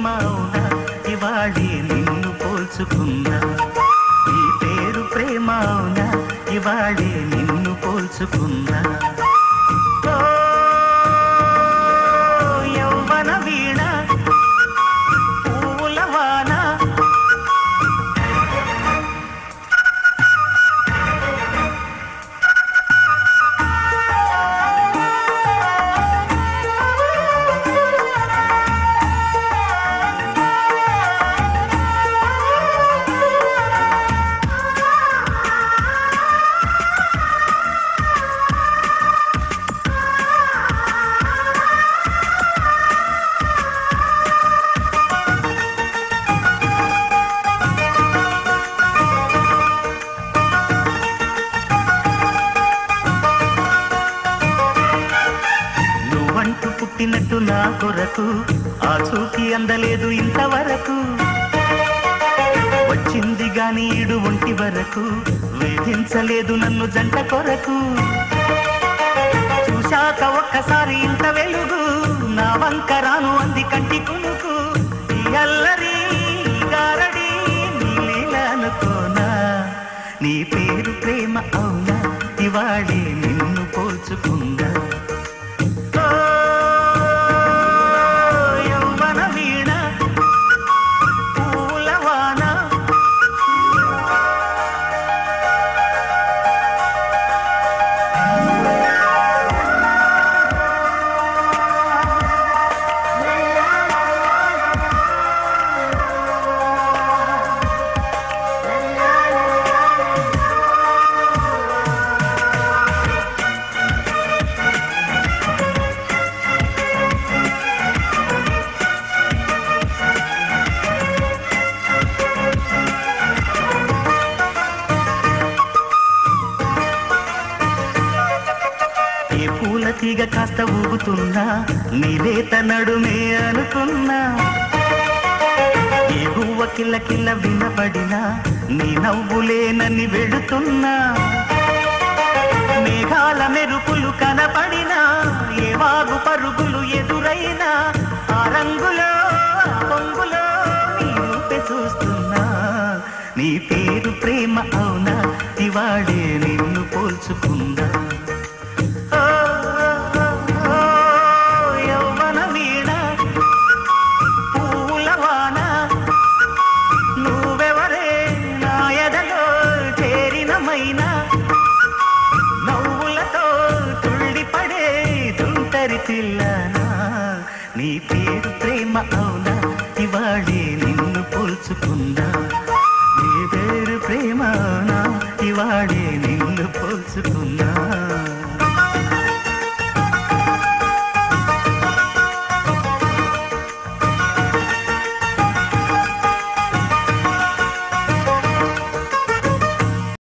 అవునా ఇవాళే నిన్ను పోల్చుకుందా నీ పేరు ప్రేమ అవునా ఇవాళే నిన్ను పోల్చుకుందా ఓ, యౌవన వీణ పూల వాన నువ్వంటూ పుట్టినట్టు నా కొరకు ఆ చూకి అందలేదు ఇంతవరకు వచ్చింది గాని ఈడు ఒంటి వరకు వేధించలేదు నన్ను జంట కొరకు చూశాక ఒక్కసారి ఇంత వెలుగు నా వంక రాను అంది కంటి కునుకు ఈ అల్లరి ఈ గారడి నీ లీల అనుకోనా నీ పేరు ప్రేమ అవునా ఇవాళే నిన్ను పోల్చుకుందా ఓ, యౌవన వీణ పూల వాన ఏ పూల తీగ కాస్త ఊగుతున్నా నీలేత నడుమే అనుకున్నా ఏ గువ్వ కిల్ల కిల్ల వినబడినా నీ నవ్వులేనని వెళుతున్నా మేఘాల మెరుపులు కనపడినా ఏ వాగు పరుగులు ఎదురైనా ఆ రంగులో ఆ పొంగులో నీ రూపే చూస్తున్నా నీ పేరు ప్రేమ అవునా ఇవాళే నిన్ను పోల్చుకుందా ఓ, ఓ, యౌవన వీణ పూల వాన నువ్వెవరే నా ఎదలో చేరినమైనా నవ్వులతో తుళ్ళిపడే తుంటరి పిల్లనా నీ పేరు ప్రేమ అవునా ఇవాళే నిన్ను పోల్చుకుందా